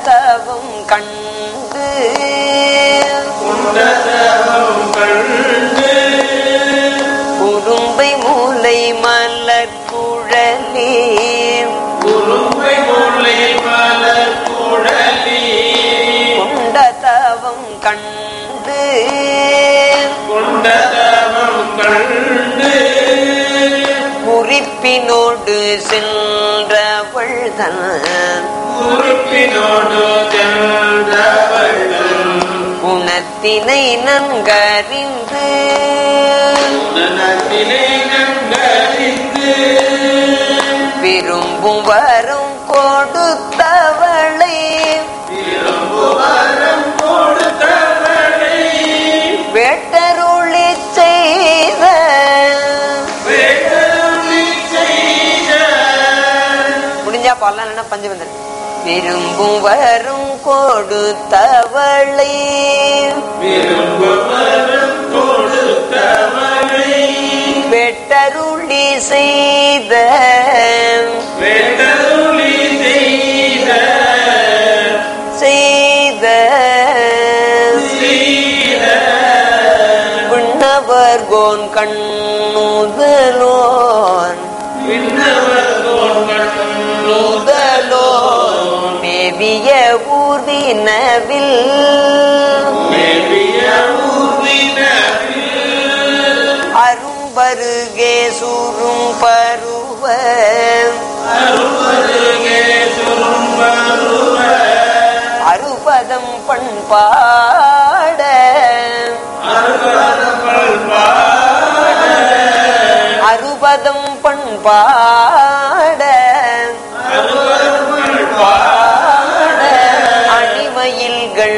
தவம் கண்டு உண்டதவம் கண்டு குறும்பை மூலை மலர் குழலி குறும்பை முல்லை மலர் குழலி கொண்ட தவம் கண்டு கொண்டதவம் கண்டு குறிப்பினோடு சென்றவள் தன் குறிப்பினோடு சென்றவள் குணத்தினை நன்கறிந்து உடனத்திலே நன்கறிந்து விரும்பும் வரும் கொடுத்தவளை விரும்புவரம் கொடுத்தவளை வேட்டருளி செய்த வேட்டருளி செய்த முடிஞ்சா பாடலாம் இல்லைன்னா பஞ்சபந்தன் விரும்பும் வரும் கொடுத்தவளை விரும்புவரம் கொடுத்தவளை வெட்டருளி செய்த வேட்டருளி செய்த செய்த செய்த விண்ணவர் கோன் கண்ணுதலோன் விண்ணவர் தோன்றும் நுதலோன் மேவிய ஊர்தினவில் மேவிய ஊர்தினவில் அரும்பருகே சுரும் பருவ அருவருகே சுரும்பருவ அறுபதம் பண்பாட அருவரங்கள் பாட அறுபதம் பண்பாட அருவரங்கள் பாட அணிமயில்கள்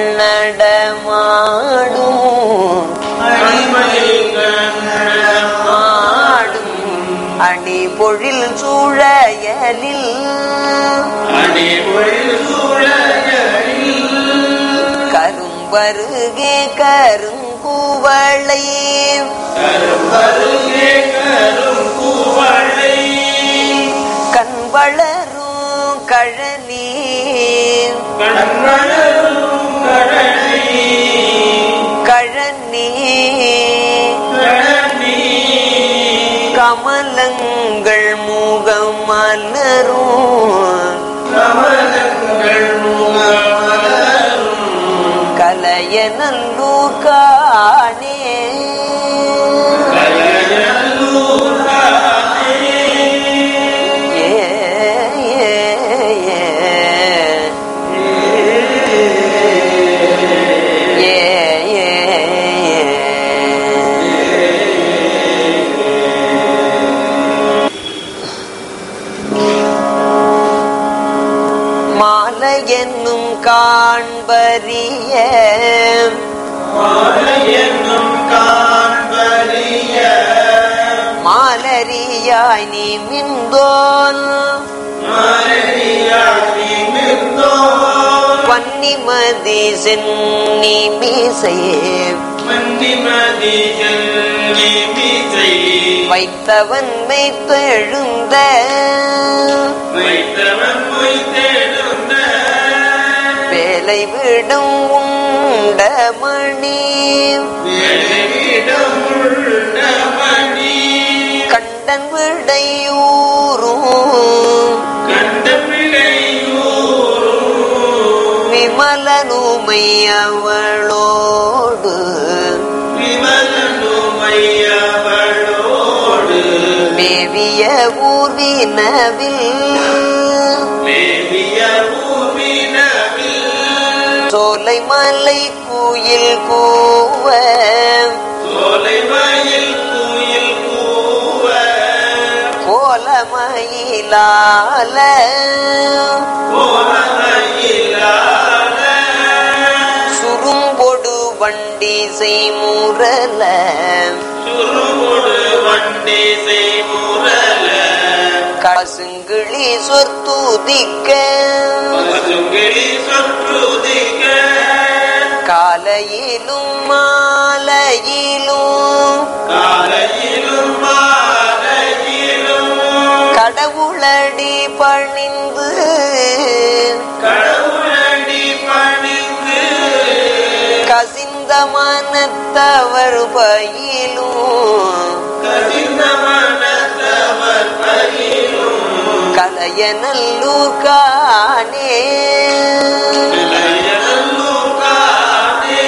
நடமாடும் அடிமைகள் நடமாடும் ஆடும் அணி பொழில் சூழலில் அடிமொழில் சூழலில் கரும்பருகே கருங்குவளை கரும்பருகே கரும் கூவளை கண் வளரும் கழனி கண்வளரும் கடலை கழனி கடனி கமலங்கள் முகம் மலரும் கமலங்கள் முகமலரும் கலைய நல்லூர் காணே கலையலூர் காணே. ஏ, ஏ, ஏ. ஏ, ஏ, ஏ. மாலை என்னும் காண்பரிய மாலை என்னும் காண்பறிய மாலரியாய் நீ மிந்தோன் மாறியாகி நின்றோர் பன்னிமதி சென்னி மீசையே மன்னிமதி செல்லி மீசை வைத்தவன் மெய்த்தெழுந்த வைத்தவன் பொய் தேடுந்த வேலை விடும் உண்டமணி வேலையிடம் உள்ள மணி கண்டன் விடையூரும் கண்ட பிழையூரும் விமலனுமை அவளோடு விமலனுமையவளோடு மேவிய ஊர்வினவில் மேவிய பூமினவில் சோலை மலை குயில் கூவ சோலை மயில் குயில் கூவ கோலமயிலால கோலமயிலான சுரும்பொடு வண்டி செய்முரல சுருமுடு வண்டி செய்முரல கசுங்கிளி சொத்துதிக்க பசுங்கிளி சொற்றுதிக்க காலையிலும் மாலையிலும் காலையிலும் மாலையிலும் கடவுளடி பணிந்து கடவுளடி மனத்தவர் பயிலும் கசிந்த மனத்தவர் பயிலும் கலையநல்லூர் காணே இளையநல்லூர் காணே.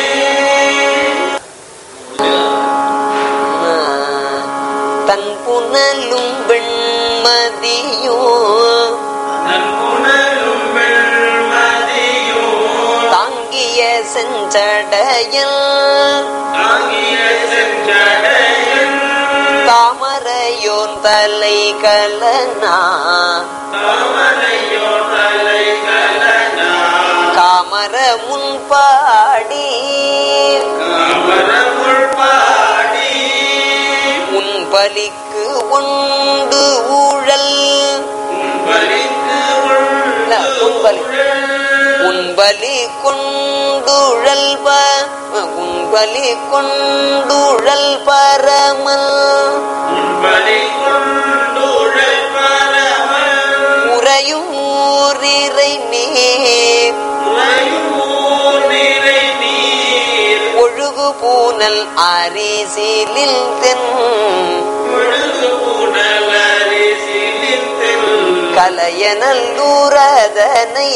தன் புனலும் வெண்மதியோ நன்புணரும் வெண்மதியும் தாங்கிய செஞ்சடையல் தாங்கிய செஞ்சடையன் தாமரையோன் தலை கலனா தாமரையோ தலை கலனா காமர முன்பாடி காமரமுள் பாடி உன் பலிக்கு உண்டு ஊழல் உன்பலிக்கு இல்ல, உன்பலி. உன்பலி கொண்டுழல் ப உன்பலி கொண்டுழல் பரமல் உன்பலி கொண்டுழல் பரமன் உறையும் ஊரிரை நீர் உறையூர் நிறை நீர் ஒழுகு பூனல் அரிசிலில் தென் பொழுது புனலரிசிலில் கலையநல்லூரதனை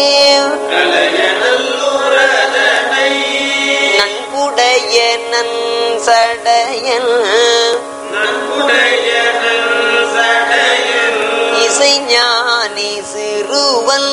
கலையநல்லூரதனை நன்குடைய நன் சடையன் நன்குடைய நல் சடையன் இசைஞானி சிறுவன்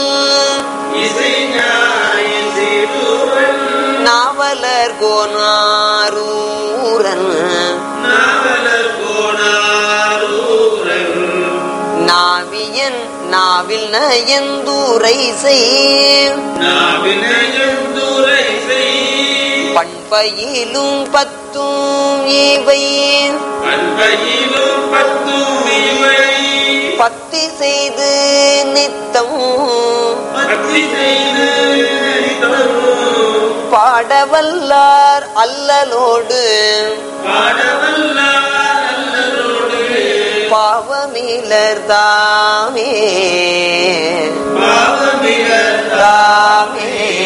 இசைஞாயி சிறுவன் நாவலர் கோனாரூரன் நாவலர் கோணாரூரன் நாவியன் நாவில் நயந்துரை செய் நாவினையுந்துரை செய் பண்பையிலும் பத்தும் இவை பண்பையிலும் பத்தும் இவை பத்தி செய்து நித்தம் பக்தி செய்து நித்தமும் பாடவல்லார் அல்லலோடு பாடவல்லார் அல்லரோடு பாவமிலர் தாமே பாவமிலர் தாமே